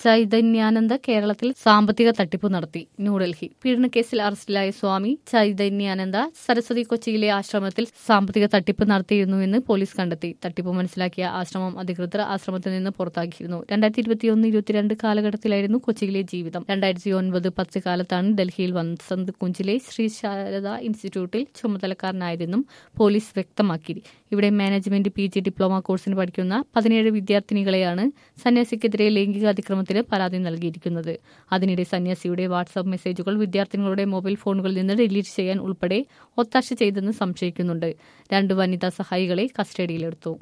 ചൈതന്യാനന്ദ കേരളത്തിൽ സാമ്പത്തിക തട്ടിപ്പ് നടത്തി ന്യൂഡൽഹി പീഡനക്കേസിൽ അറസ്റ്റിലായ സ്വാമി ചൈതന്യാനന്ദ സരസ്വതി കൊച്ചിയിലെ ആശ്രമത്തിൽ സാമ്പത്തിക തട്ടിപ്പ് നടത്തിയിരുന്നുവെന്ന് പോലീസ് കണ്ടെത്തി തട്ടിപ്പ് മനസ്സിലാക്കിയ ആശ്രമം അധികൃതർ ആശ്രമത്തിൽ നിന്ന് പുറത്താക്കിയിരുന്നു രണ്ടായിരത്തി ഇരുപത്തിയൊന്ന് ഇരുപത്തിരണ്ട് കാലഘട്ടത്തിലായിരുന്നു കൊച്ചിയിലെ ജീവിതം രണ്ടായിരത്തി ഒൻപത് പത്ത് കാലത്താണ് ഡൽഹിയിൽ വസന്ത് കുഞ്ചിലെ ശ്രീ ശാരദ ഇൻസ്റ്റിറ്റ്യൂട്ടിൽ ചുമതലക്കാരനായതെന്നും പോലീസ് വ്യക്തമാക്കി ഇവിടെ മാനേജ്മെന്റ് പി ജി ഡിപ്ലോമ കോഴ്സിന് പഠിക്കുന്ന പതിനേഴ് വിദ്യാർത്ഥിനികളെയാണ് സന്യാസിക്കെതിരെ ലൈംഗിക അതിക്രമത്തിന് പരാതി നൽകിയിരിക്കുന്നത് അതിനിടെ സന്യാസിയുടെ വാട്സാപ്പ് മെസ്സേജുകൾ വിദ്യാർത്ഥിനികളുടെ മൊബൈൽ ഫോണുകളിൽ നിന്ന് ഡിലീറ്റ് ചെയ്യാൻ ഉൾപ്പെടെ ഒത്താശ ചെയ്തെന്ന് സംശയിക്കുന്നുണ്ട് രണ്ട് വനിതാ സഹായികളെ കസ്റ്റഡിയിലെടുത്തു